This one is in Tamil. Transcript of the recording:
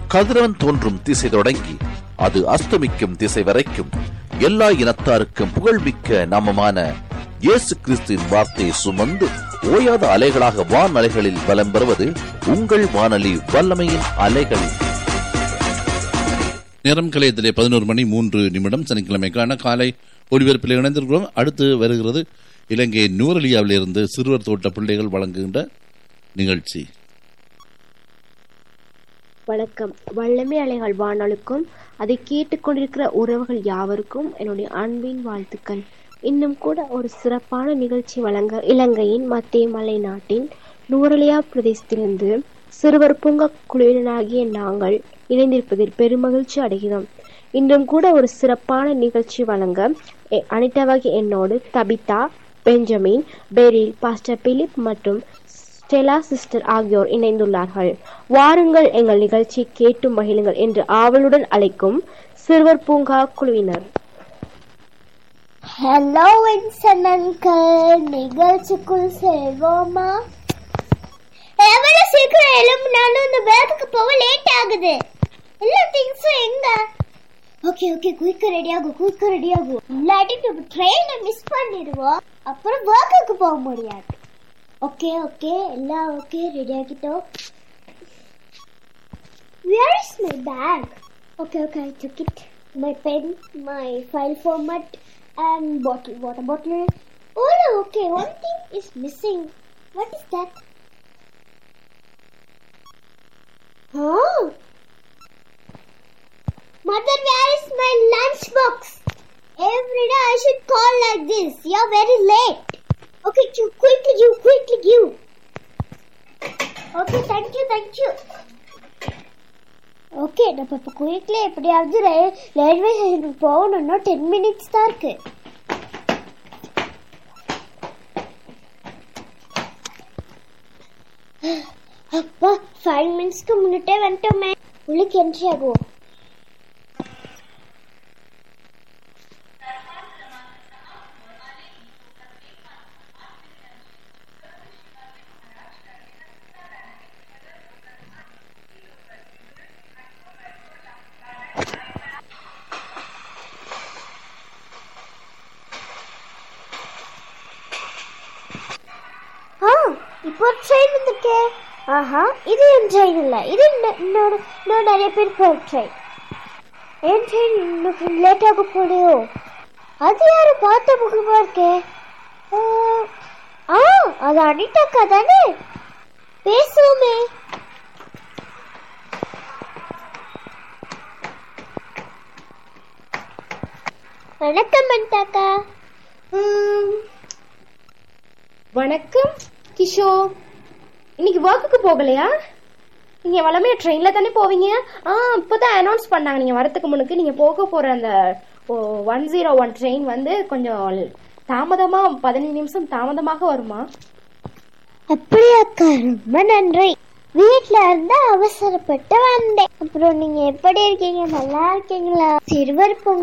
கதிரவன் தோன்றும் திசை தொடங்கி அது அஸ்தமிக்கும் திசை வரைக்கும் எல்லா இனத்தாருக்கும் புகழ்மிக்க நாமமான இயேசு கிறிஸ்துவின் வார்த்தையை சுமந்து ஓயாத அலைகளாக வான் அலைகளில் பலம் பெறுவது உங்கள் வானொலி வல்லமையின் அலைகள் நேரம் கலையத்திலே பதினோரு மணி மூன்று நிமிடம் சனிக்கிழமைக்கான காலை ஒளிபரப்பில் இணைந்திருக்கிறோம் அடுத்து வருகிறது இலங்கை நூரலியாவிலிருந்து சிறுவர் தோட்ட பிள்ளைகள் வழங்குகின்ற நிகழ்ச்சி வணக்கம் வல்லமை அலைகள் வானொலிக்கும் அதை கேட்டுக்கொண்டிருக்கிற உறவுகள் யாவருக்கும் என்னுடைய அன்பின் வாழ்த்துக்கள் இன்னும் கூட ஒரு சிறப்பான நிகழ்ச்சி வழங்க இலங்கையின் மத்திய மலை நாட்டின் நூரலியா பிரதேசத்திலிருந்து சிறுவர் பூங்கா குழுவினராகிய நாங்கள் இணைந்திருப்பதில் பெருமகிழ்ச்சி அடைகிறோம் இன்றும் கூட ஒரு சிறப்பான நிகழ்ச்சி வழங்க எ- அனிதாவாகி என்னோடு Tabitha Benjamin Beryl pastor Philip மற்றும் ஸ்டெலா சிஸ்டர் ஆகியோர் இணைந்துள்ளார்கள் வாருங்கள் எங்கள் நிகழ்ச்சி கேட்டு மகிழுங்கள் என்று ஆவலுடன் அழைக்கும் சிறுவர் பூங்கா குழுவினர் ஹலோ வின்சன் அங்கிள் நிகழ்ச்சிக்குள் செல்வோமா எவ்வளவு சீக்கிரம் எழும்பினாலும் இந்த பேக்குக்கு போக லேட் ஆகுது எல்லா திங்ஸும் எங்க ஓகே ஓகே குயிக்க ரெடி ஆகும் குயிக்க ரெடி ஆகும் இல்லாட்டி நம்ம ட்ரெயினை மிஸ் பண்ணிடுவோம் அப்புறம் ஒர்க்குக்கு போக முடியாது ஓகே ஓகே எல்லாம் ஓகே ரெடி ஆகிட்டோம் Where is my bag? Okay, okay, I took it. My pen, my file format, and bottle, water bottle. Oh, no, okay, one thing is missing. What is that? Oh! Mother, where is my lunchbox? Every day I should call like this. You're very late. Okay, you quickly give, quickly give. Okay, thank you, thank you. Okay நம்ம இப்போ குயிக்ல எப்படியாவது ரயில் ரயில்வே ஸ்டேஷனுக்கு போகணும்னா டென் மினிட்ஸ் தான் இருக்கு அப்பா ஃபைவ் மினிட்ஸ்க்கு முன்னிட்டே வந்துட்டோமே உள்ளுக்கு என்ட்ரி ஆகுவோம் ஆ இப்போ ஒரு ட்ரெயின் வந்திருக்கே ஆஹா இது என் ட்ரெயின் இல்லை இது இன்ன- இன்னொரு இன்னும் நிறைய பேர் போகிற ட்ரெயின் என் ட்ரெயின் இன்னும் லேட் ஆக போலையோ அது யாரு பார்த்த முகமா இருக்கே ஆ, ஆ அது அனிதாக்கா தானே பேசுவோமே வணக்கம் அனிதாக்கா ம், வணக்கம் கிஷோர் இன்னைக்கு ஒர்க்குக்கு போகலையா நீங்க வளமையா ட்ரெயின்ல தானே போவீங்க ஆ இப்போதான் அனௌன்ஸ் பண்ணாங்க நீங்க வரதுக்கு முன்னுக்கு நீங்க போக போற அந்த ஒன் ஜீரோ ஒன் ட்ரெயின் வந்து கொஞ்சம் தாமதமா பதினஞ்சு நிமிஷம் தாமதமாக வருமா அப்படியாக்கா ரொம்ப நன்றி வீட்ல இருந்து அவசரப்பட்டு வந்தேன் அப்புறம் நீங்க எப்படி இருக்கீங்க நல்லா இருக்கீங்களா சிறுவர் பூங்கா